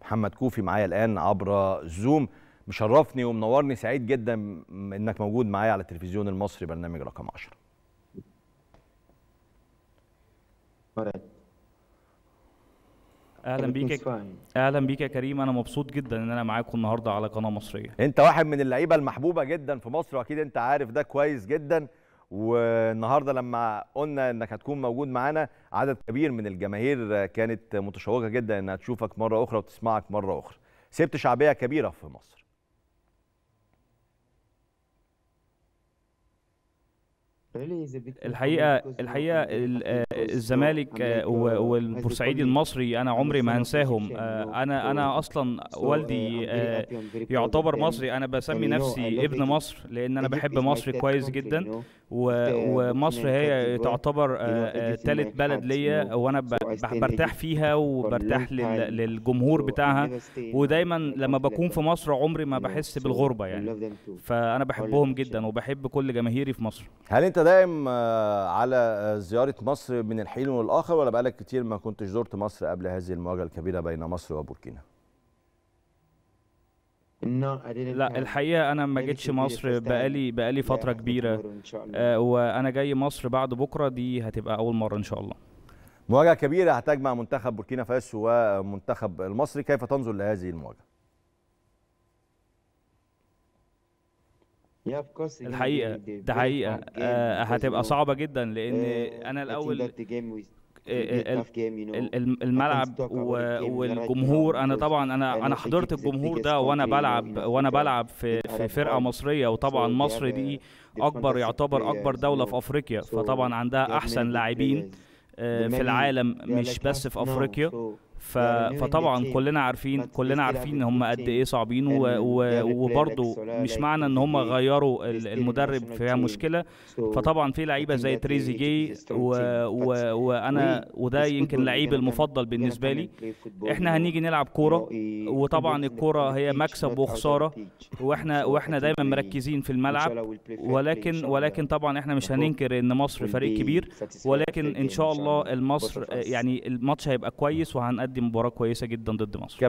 محمد كوفي معايا الان عبر زوم مشرفني ومنورني سعيد جدا انك موجود معايا على التلفزيون المصري برنامج رقم 10 اهلا بيك يا- اهلا بيك يا كريم انا مبسوط جدا ان انا معاكم النهارده على قناه مصريه انت واحد من اللعيبه المحبوبه جدا في مصر واكيد انت عارف ده كويس جدا والنهارده لما قلنا انك هتكون موجود معانا عدد كبير من الجماهير كانت متشوقه جدا انها تشوفك مره اخرى وتسمعك مره اخرى سبت شعبيه كبيره في مصر الحقيقه الحقيقه ال- آه، الزمالك آه، و- والبورسعيدي المصري انا عمري ما هنساهم آه، انا انا اصلا والدي آه، يعتبر مصري انا بسمي نفسي ابن مصر لان انا بحب مصر كويس جدا و- ومصر هي تعتبر ثالث بلد ليا وانا ب- ب- برتاح فيها وبرتاح لل- للجمهور بتاعها ودايما لما بكون في مصر عمري ما بحس بالغربه يعني فانا بحبهم جدا وبحب كل جماهيري في مصر هل انت دايم آه، على آه، زياره مصر من الحين والاخر ولا بقالك كتير ما كنتش زرت مصر قبل هذه المواجهه الكبيره بين مصر وبوركينا لا الحقيقه انا ما جيتش مصر بقالي بقالي فتره كبيره آه، وانا جاي مصر بعد بكره دي هتبقى اول مره ان شاء الله مواجهه كبيره هتجمع منتخب بوركينا فاسو ومنتخب المصري كيف تنظر لهذه المواجهه الحقيقه ده حقيقه آه، هتبقى صعبه جدا لان انا الاول ال- ال- ال- الملعب و- والجمهور انا طبعا انا انا حضرت الجمهور ده وانا بلعب وانا بلعب في في فرقه مصريه وطبعا مصر دي اكبر يعتبر اكبر دوله في افريقيا فطبعا عندها احسن لاعبين آه، في العالم مش بس في افريقيا ف... فطبعا كلنا عارفين كلنا عارفين ان هم قد ايه صعبين و... و... وبرضه مش معنى ان هم غيروا ال- المدرب فيها مشكله فطبعا في لعيبه زي تريزيجيه و... و... وانا وده يمكن لعيب المفضل بالنسبه لي احنا هنيجي نلعب كوره وطبعا الكوره هي مكسب وخساره واحنا واحنا دايما مركزين في الملعب ولكن ولكن طبعا احنا مش هننكر ان مصر فريق كبير ولكن ان شاء الله المصر يعني الماتش هيبقى كويس وهنقدم مباراه كويسه جدا ضد مصر